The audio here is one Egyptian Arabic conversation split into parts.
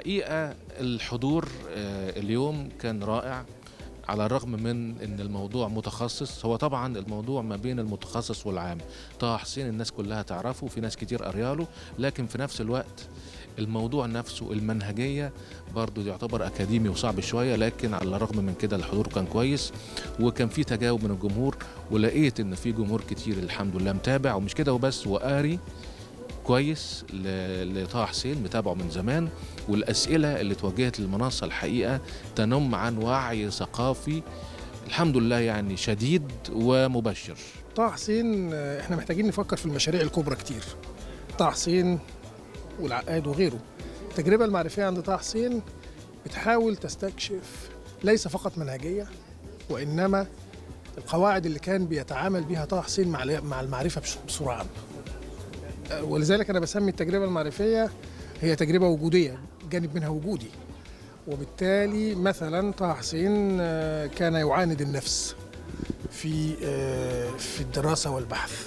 الحقيقه الحضور اليوم كان رائع على الرغم من ان الموضوع متخصص هو طبعا الموضوع ما بين المتخصص والعام طه حسين الناس كلها تعرفه في ناس كتير قرياله لكن في نفس الوقت الموضوع نفسه المنهجية برضو يعتبر أكاديمي وصعب شوية لكن على الرغم من كده الحضور كان كويس وكان في تجاوب من الجمهور ولقيت إن في جمهور كتير الحمد لله متابع ومش كده وبس وقاري كويس لطه حسين متابعه من زمان والأسئلة اللي توجهت للمنصة الحقيقة تنم عن وعي ثقافي الحمد لله يعني شديد ومبشر طه حسين احنا محتاجين نفكر في المشاريع الكبرى كتير طه حسين والعقاد وغيره التجربة المعرفية عند طه حسين بتحاول تستكشف ليس فقط منهجية وإنما القواعد اللي كان بيتعامل بها طه حسين مع المعرفة بصورة عامة ولذلك أنا بسمي التجربة المعرفية هي تجربة وجودية جانب منها وجودي وبالتالي مثلا طه حسين كان يعاند النفس في في الدراسة والبحث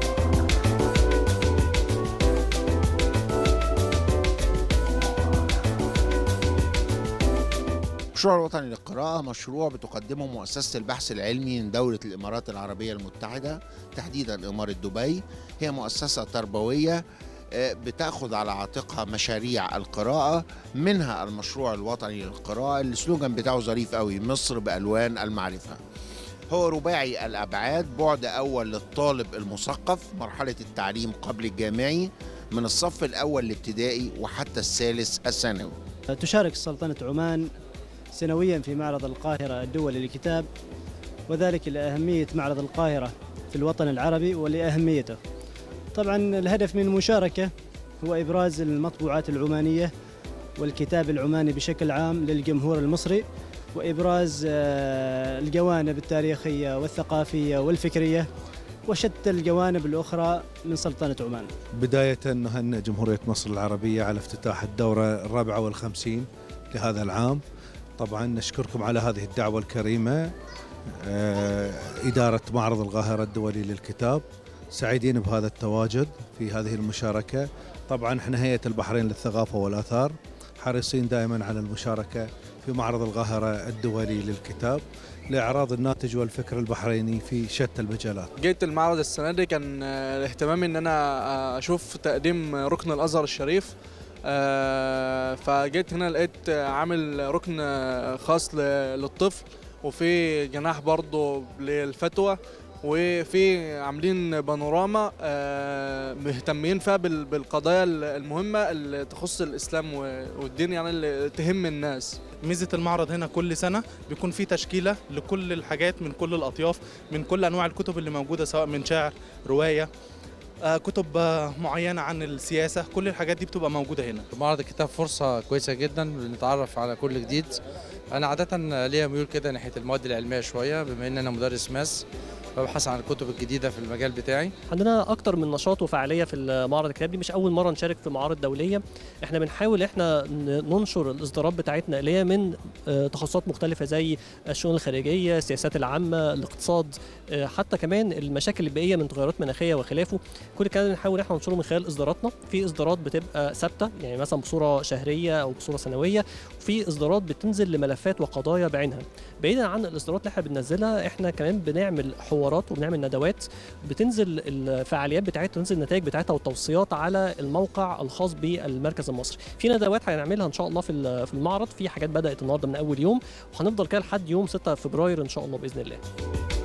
المشروع الوطني للقراءة مشروع بتقدمه مؤسسة البحث العلمي من دولة الإمارات العربية المتحدة تحديدا إمارة دبي هي مؤسسة تربوية بتاخذ على عاتقها مشاريع القراءة منها المشروع الوطني للقراءة السلوجان بتاعه ظريف قوي مصر بألوان المعرفة هو رباعي الأبعاد بعد أول للطالب المثقف مرحلة التعليم قبل الجامعي من الصف الأول الابتدائي وحتى الثالث الثانوي تشارك سلطنة عمان سنويا في معرض القاهرة الدولي للكتاب وذلك لأهمية معرض القاهرة في الوطن العربي ولأهميته طبعا الهدف من المشاركة هو إبراز المطبوعات العمانية والكتاب العماني بشكل عام للجمهور المصري وإبراز الجوانب التاريخية والثقافية والفكرية وشتى الجوانب الأخرى من سلطنة عمان بداية نهنئ جمهورية مصر العربية على افتتاح الدورة الرابعة والخمسين لهذا العام طبعا نشكركم على هذه الدعوة الكريمة إدارة معرض القاهرة الدولي للكتاب سعيدين بهذا التواجد في هذه المشاركة طبعا احنا هيئة البحرين للثقافة والآثار حريصين دائما على المشاركة في معرض القاهرة الدولي للكتاب لإعراض الناتج والفكر البحريني في شتى المجالات جيت المعرض السنة دي كان اهتمامي ان انا اشوف تقديم ركن الازهر الشريف فجيت هنا لقيت عامل ركن خاص للطفل وفي جناح برضه للفتوى وفي عاملين بانوراما مهتمين فيها بالقضايا المهمة اللي تخص الإسلام والدين يعني اللي تهم الناس ميزة المعرض هنا كل سنة بيكون في تشكيلة لكل الحاجات من كل الأطياف من كل أنواع الكتب اللي موجودة سواء من شعر رواية كتب معينة عن السياسة كل الحاجات دي بتبقى موجودة هنا معرض الكتاب فرصة كويسة جدا لنتعرف على كل جديد أنا عادة ليا ميول كده ناحية المواد العلمية شوية بما إن أنا مدرس ماس ببحث عن الكتب الجديدة في المجال بتاعي عندنا أكتر من نشاط وفعالية في معرض الكتاب دي مش أول مرة نشارك في معارض دولية احنا بنحاول احنا ننشر الإصدارات بتاعتنا اللي هي من تخصصات مختلفة زي الشؤون الخارجية السياسات العامة الاقتصاد حتى كمان المشاكل البيئية من تغيرات مناخية وخلافه كل الكلام بنحاول احنا ننشره من خلال إصداراتنا في إصدارات بتبقى ثابتة يعني مثلا بصورة شهرية أو بصورة سنوية وفي إصدارات بتنزل لملفات وقضايا بعينها بعيدا عن الإصدارات اللي احنا بننزلها احنا كمان بنعمل حوارات وبنعمل ندوات بتنزل الفعاليات بتاعتها تنزل النتائج بتاعتها والتوصيات على الموقع الخاص بالمركز المصري في ندوات هنعملها ان شاء الله في في المعرض في حاجات بدات النهارده من اول يوم وهنفضل كده لحد يوم 6 فبراير ان شاء الله باذن الله